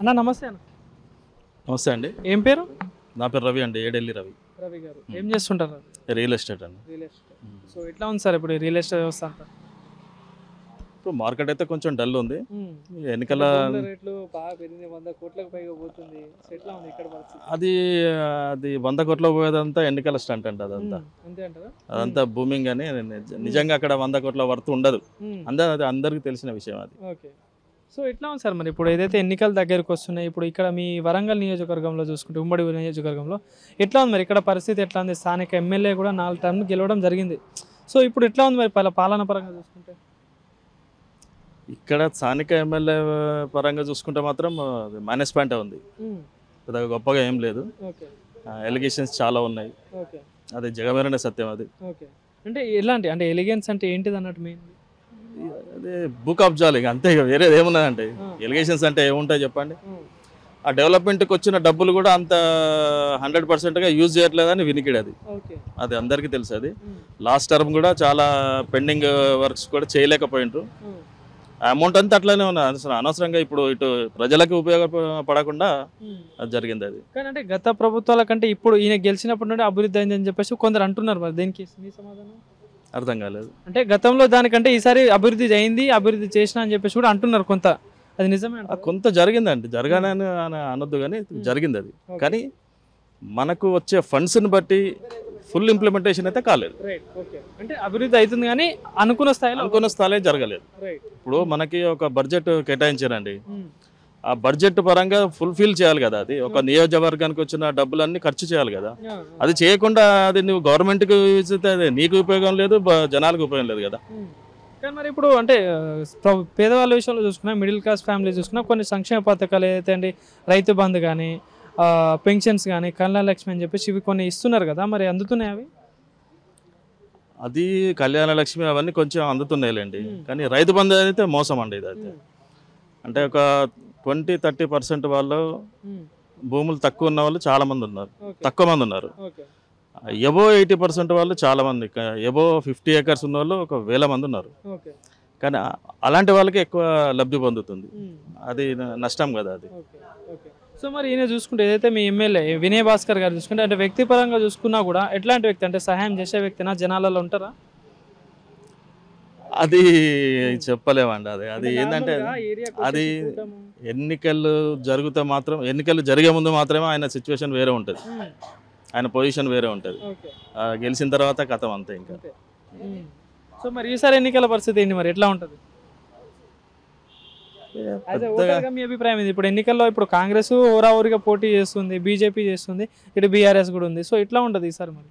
అన్న నమస్తే అన్న నమస్తే అండి ఏం పేరు నా పేరు రవి అండి ఏడెల్లి రవి రవి గారు ఏం చేస్తుంటారు రియల్ ఎస్టేట్ అండి రియల్ ఎస్టేట్ సో ఎట్లా ఉంది సార్ ఇప్పుడు ఈ రియల్ ఎస్టేట్ వ్యవస్థ అంతా ఇప్పుడు మార్కెట్ అయితే కొంచెం డల్ ఉంది ఈ ఎన్నికల భూముల రేట్లు బాగా పెరిగింది వంద కోట్లకు పైగా పోతుంది సో ఎట్లా ఉంది ఇక్కడ పరిస్థితి అది అది వంద కోట్ల పోయేదంతా ఎన్నికల స్టంట్ అండి అదంతా ఉమ్, అంతే అంటారా అదంతా బూమింగ్ అని నిజ- నిజంగా అక్కడ వంద కోట్ల వర్త్ ఉండదు అందరూ అది అందరికీ తెలిసిన విషయం అది ఓకే సో ఎట్లా ఉంది సార్ మరి ఇప్పుడు ఏదైతే ఎన్నికలు దగ్గరకు వస్తున్నాయి ఇప్పుడు ఇక్కడ మీ వరంగల్ నియోజకవర్గంలో చూసుకుంటే ఉమ్మడి నియోజకవర్గంలో ఎట్లా ఉంది మరి ఇక్కడ పరిస్థితి ఎట్లా ఉంది స్థానిక ఎమ్మెల్యే కూడా నాలుగు టర్మ్లు గెలవడం జరిగింది సో ఇప్పుడు ఎట్లా ఉంది మరి పల- పాలన పరంగా చూసుకుంటే ఇక్కడ స్థానిక ఎమ్మెల్యే పరంగా చూసుకుంటే మాత్రం అది మైనస్ పాయింట్ ఉంది పెద్దగా గొప్పగా ఏం లేదు ఓకే ఎలిగేషన్స్ చాలా ఉన్నాయి ఓకే అది జగమెరనే సత్యం అది ఓకే అంటే ఎలాంటి అంటే ఎలిగెన్స్ అంటే ఏంటిది అన్నట్టు మెయిన్ అదే బుక్ ఆఫ్ జాలి ఇక అంతే ఇక వేరేది ఏమున్నదంటే ఎలిగేషన్స్ అంటే ఏముంటాయి చెప్పండి ఆ డెవలప్మెంట్కి వచ్చిన డబ్బులు కూడా అంత హండ్రెడ్ పర్సెంట్గా యూజ్ చేయట్లేదని వినికిడి అది ఓకే అది అందరికీ తెలుసు అది లాస్ట్ టర్మ్ కూడా చాలా పెండింగ్ వర్క్స్ కూడా చేయలేకపోయిండ్రు ఆ అమౌంట్ అంతా అట్లనే ఉన్నది అసలు అనవసరంగా ఇప్పుడు ఇటు ప్రజలకు ఉపయోగపడకుండా అది జరిగింది అది కానీ అంటే గత ప్రభుత్వాల కంటే ఇప్పుడు ఈయన గెలిచినప్పటి నుండి అభివృద్ధి అయిందని చెప్పేసి కొందరు అంటున్నారు మరి దీనికి మీ సమాధానం అర్థం కాలేదు అంటే గతంలో దానికంటే ఈసారి అభివృద్ధి అయింది అభివృద్ధి చేసిన అని చెప్పేసి కూడా అంటున్నారు కొంత అది నిజమే ఆ అంటారా? కొంత జరిగిందండి జరగాలని అని అనొద్దు కానీ జరిగింది అది Okay. కానీ మనకు వచ్చే ఫండ్స్ని బట్టి ఫుల్ ఇంప్లిమెంటేషన్ అయితే కాలేదు రైట్ ఓకే అంటే అభివృద్ధి అవుతుంది కానీ అనుకున్న స్థాయిలో అనుకున్న స్థాయి జరగలేదు రైట్ ఇప్పుడు మనకి ఒక బడ్జెట్ కేటాయించారండి ఆ బడ్జెట్ పరంగా ఫుల్ఫిల్ చేయాలి కదా అది ఒక నియోజకవర్గానికి వచ్చిన డబ్బులన్నీ ఖర్చు చేయాలి కదా అది చేయకుండా అది నువ్వు గవర్నమెంట్కి ఇస్తే అది నీకు ఉపయోగం లేదు బ- జనాలకు ఉపయోగం లేదు కదా కానీ మరి ఇప్పుడు అంటే ఆ, ప్ర- పేదవాళ్ళ విషయంలో చూసుకున్నా మిడిల్ క్లాస్ ఫ్యామిలీ చూసుకున్నా కొన్ని సంక్షేమ పథకాలు ఏదైతే అండి రైతు బంధు కానీ పెన్షన్స్ కానీ కళ్యాణ లక్ష్మి అని చెప్పేసి ఇవి కొన్ని ఇస్తున్నారు కదా మరి అందుతున్నాయి అవి అది కళ్యాణ లక్ష్మి అవన్నీ కొంచెం అందుతున్నాయిలేండి కానీ రైతు బంధు అయితే మోసం అండి ఇది అయితే అంటే ఒక ట్వంటీ థర్టీ పర్సెంట్ వాళ్ళు భూములు తక్కువ ఉన్న వాళ్ళు చాలా మంది ఉన్నారు ఓకే తక్కువ మంది ఉన్నారు ఓకే ఎబో ఎయిటీ పర్సెంట్ వాళ్ళు చాలా మంది ఎబో ఫిఫ్టీ ఏకర్స్ ఉన్న వాళ్ళు ఒక వేల మంది ఉన్నారు ఓకే కానీ ఆ- అలాంటి వాళ్ళకి ఎక్కువ లబ్ధి పొందుతుంది అది న- నష్టం కదా అది ఓకే ఓకే సో మరి ఈయన చూసుకుంటే ఏదైతే మీ ఎమ్మెల్యే వినయ్ భాస్కర్ గారు చూసుకుంటే అంటే వ్యక్తిపరంగా చూసుకున్నా కూడా ఎట్లాంటి వ్యక్తి అంటే సహాయం చేసే వ్యక్తినా జనాలలో ఉంటారా అది చెప్పలేమండి అది అది ఏంటంటే అది ఎన్నికలు జరిగితే మాత్రం ఎన్నికలు జరిగే ముందు మాత్రమే ఆయన సిచ్యువేషన్ వేరే ఉంటుంది ఆయన పొజిషన్ వేరే ఉంటుంది ఓకే గెలిచిన తర్వాత కథం అంతే ఇంకా అంతే సో మరి ఈసారి ఎన్నికల పరిస్థితి ఏంటి మరి ఎట్లా ఉంటుంది అదే పెద్దగా ఓటర్గా మీ అభిప్రాయం ఇది ఇప్పుడు ఎన్నికల్లో ఇప్పుడు కాంగ్రెస్ ఓరావరిగా పోటీ చేస్తుంది బీజేపీ చేస్తుంది ఇటు బీఆర్ఎస్ కూడా ఉంది సో ఎట్లా ఉంటుంది ఈసారి మరి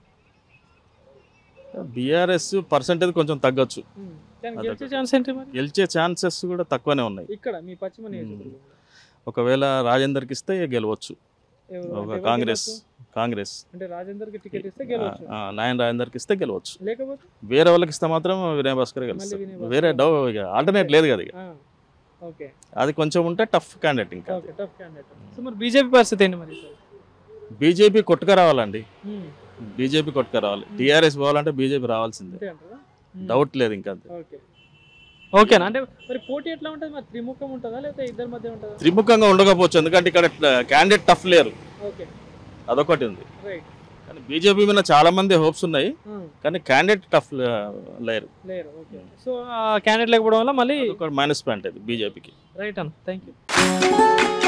బీఆర్ఎస్ పర్సంటేజ్ కొంచెం తగ్గొచ్చు కానీ అదొకటి. గెలిచే ఛాన్స్ ఏంటి మరి గెలిచే ఛాన్సెస్ కూడా తక్కువనే ఉన్నాయి ఇక్కడ మీ పశ్చిమ నియోజకవర్గం ఒకవేళ రాజేందర్కి ఇస్తే గెలవచ్చు ఎవరు? ఒక అంటే ఎవరికి కాంగ్రెస్ గెలవచ్చు? కాంగ్రెస్ అంటే రాజేందర్కి టికెట్ ఇస్తే గెలవచ్చు ఆ, నాయన రాజేందర్కి ఇస్తే గెలవచ్చు లేకపోతే వేరే వాళ్ళకి ఇస్తే మాత్రం వినయ్ భాస్కర్ మళ్ళీ గెలుస్తారు వినయ్ భాస్కర్. వేరే డౌ ఇక ఆల్టర్నేట్ లేదు కదా ఇక ఆ, ఓకే అది కొంచెం ఉంటే టఫ్ క్యాండిడేట్ ఇంకా ఓకే టఫ్ క్యాండిడేట్ సో మరి బీజేపీ పరిస్థితి ఏంటి మరి ఈసారి? బీజేపీ కొట్టుక రావాలండి ఉమ్, బీజేపీ కొట్టుక రావాలి టీఆర్ఎస్ పోవాలంటే బీజేపీ రావాల్సిందే అంతే అంటారా ఉమ్, డౌట్ లేదు ఇంకా అంతే ఓకే ఓకేనా అంటే మరి పోటీ ఎట్లా ఉంటుంది మరి త్రిముఖం ఉంటుందా లేకపోతే ఇద్దరి మధ్య ఉంటుందా త్రిముఖంగా ఉండకపోవచ్చు ఎందుకంటే ఇక్కడ క్యాండిడేట్ టఫ్ లేరు ఓకే అదొకటి ఉంది రైట్ కానీ బీజేపీ మీద చాలా మంది హోప్స్ ఉన్నాయి కానీ క్యాండిడేట్ టఫ్ లేరు లేరు ఓకే సో క్యాండిడేట్ లేకపోవడం వల్ల మళ్ళీ అదొక మైనస్ పాయింట్ అది బీజేపీకి రైట్ అన్న థ్యాంక్ యూ